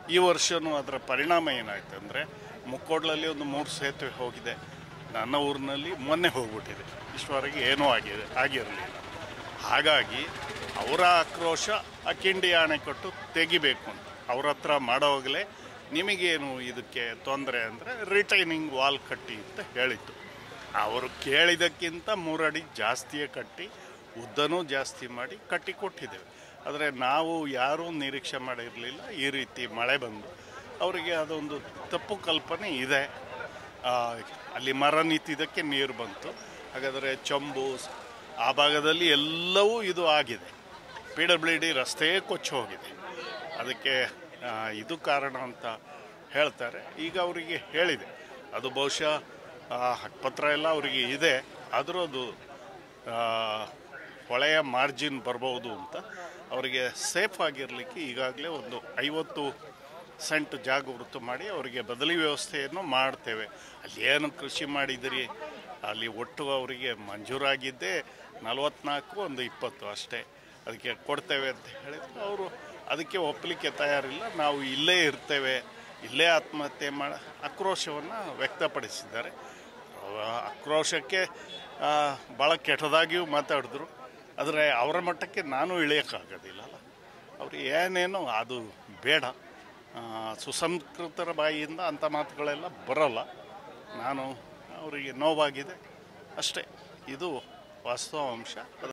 ಈ ವರ್ಷವೂ ಅದರ ಪರಿಣಾಮ ಏನಾಯ್ತು ಅಂದರೆ ಮುಕ್ಕೋಡ್ಲಲ್ಲಿ ಒಂದು ಮೂರು ಸೇತುವೆ ಹೋಗಿದೆ ನನ್ನ ಊರಿನಲ್ಲಿ ಮೊನ್ನೆ ಹೋಗ್ಬಿಟ್ಟಿದೆ ಇಷ್ಟವರೆಗೆ ಏನೂ ಆಗಿದೆ ಆಗಿರಲಿಲ್ಲ ಹಾಗಾಗಿ ಅವರ ಆಕ್ರೋಶ ಆ ಕಿಂಡಿ ಅಣೆಕಟ್ಟು ತೆಗಿಬೇಕು ಅಂತ ಅವ್ರ ಹತ್ರ ಮಾಡೋವಾಗಲೇ ನಿಮಗೇನು ಇದಕ್ಕೆ ತೊಂದರೆ ಅಂದರೆ ರಿಟೈನಿಂಗ್ ವಾಲ್ ಕಟ್ಟಿ ಅಂತ ಹೇಳಿತ್ತು ಅವರು ಕೇಳಿದ್ದಕ್ಕಿಂತ ಮೂರಡಿ ಜಾಸ್ತಿಯೇ ಕಟ್ಟಿ ಉದ್ದನೂ ಜಾಸ್ತಿ ಮಾಡಿ ಕಟ್ಟಿ ಕೊಟ್ಟಿದ್ದೇವೆ ಆದರೆ ನಾವು ಯಾರೂ ನಿರೀಕ್ಷೆ ಮಾಡಿರಲಿಲ್ಲ ಈ ರೀತಿ ಮಳೆ ಬಂದು ಅವರಿಗೆ ಅದೊಂದು ತಪ್ಪು ಕಲ್ಪನೆ ಇದೆ ಆ, ಅಲ್ಲಿ ಮರ ನಿಂತಿದ್ದಕ್ಕೆ ನೀರು ಬಂತು ಹಾಗಾದರೆ ಚಂಬು ಸ್- ಆ ಭಾಗದಲ್ಲಿ ಎಲ್ಲವೂ ಇದು ಆಗಿದೆ ಪಿ ಡಬ್ಲ್ಯೂ ಡಿ ರಸ್ತೆಯೇ ಕೊಚ್ಚಿ ಹೋಗಿದೆ ಅದಕ್ಕೆ ಆ, ಇದು ಕಾರಣ ಅಂತ ಹೇಳ್ತಾರೆ ಈಗ ಅವರಿಗೆ ಹೇಳಿದೆ ಅದು ಬಹುಶಃ ಆ, ಹಕ್ಕುಪತ್ರ ಎಲ್ಲ ಅವರಿಗೆ ಇದೆ ಆದರೂ ಅದು ಆ, ಹೊಳೆಯ ಮಾರ್ಜಿನ್ ಬರ್ಬೋದು ಅಂತ ಅವರಿಗೆ ಸೇಫ್ ಆಗಿರಲಿಕ್ಕೆ ಈಗಾಗಲೇ ಒಂದು ಐವತ್ತು ಸೆಂಟ್ ಜಾಗ ಗುರುತು ಮಾಡಿ ಅವರಿಗೆ ಬದಲಿ ವ್ಯವಸ್ಥೆಯನ್ನು ಮಾಡ್ತೇವೆ ಅಲ್ಲಿ ಏನು ಕೃಷಿ ಮಾಡಿದಿರಿ ಅಲ್ಲಿ ಒಟ್ಟು ಅವರಿಗೆ ಮಂಜೂರಾಗಿದ್ದೇ ನಲವತ್ನಾಲ್ಕು ಒಂದು ಇಪ್ಪತ್ತು ಅಷ್ಟೇ ಅದಕ್ಕೆ ಕೊಡ್ತೇವೆ ಅಂತ ಹೇಳಿದ್ರು ಅವರು ಅದಕ್ಕೆ ಒಪ್ಪಲಿಕ್ಕೆ ತಯಾರಿಲ್ಲ ನಾವು ಇಲ್ಲೇ ಇರ್ತೇವೆ ಇಲ್ಲೇ ಆತ್ಮಹತ್ಯೆ ಮಾಡ ಆಕ್ರೋಶವನ್ನು ವ್ಯಕ್ತಪಡಿಸಿದ್ದಾರೆ ಆ ಆಕ್ರೋಶಕ್ಕೆ ಆ, ಭಾಳ ಕೆಟ್ಟದಾಗಿಯೂ ಮಾತಾಡಿದ್ರು ಆದರೆ ಅವರ ಮಟ್ಟಕ್ಕೆ ನಾನು ಇಳಿಯೋಕ್ಕಾಗೋದಿಲ್ಲ ಅವ್ರು ಏನೇನೋ ಅದು ಬೇಡ ಆ, ಸುಸಂಸ್ಕೃತರ ಬಾಯಿಯಿಂದ ಅಂಥ ಮಾತುಗಳೆಲ್ಲ ಬರೋಲ್ಲ ನಾನು ಅವರಿಗೆ ನೋವಾಗಿದೆ ಅಷ್ಟೇ ಇದು ವಾಸ್ತವಾಂಶ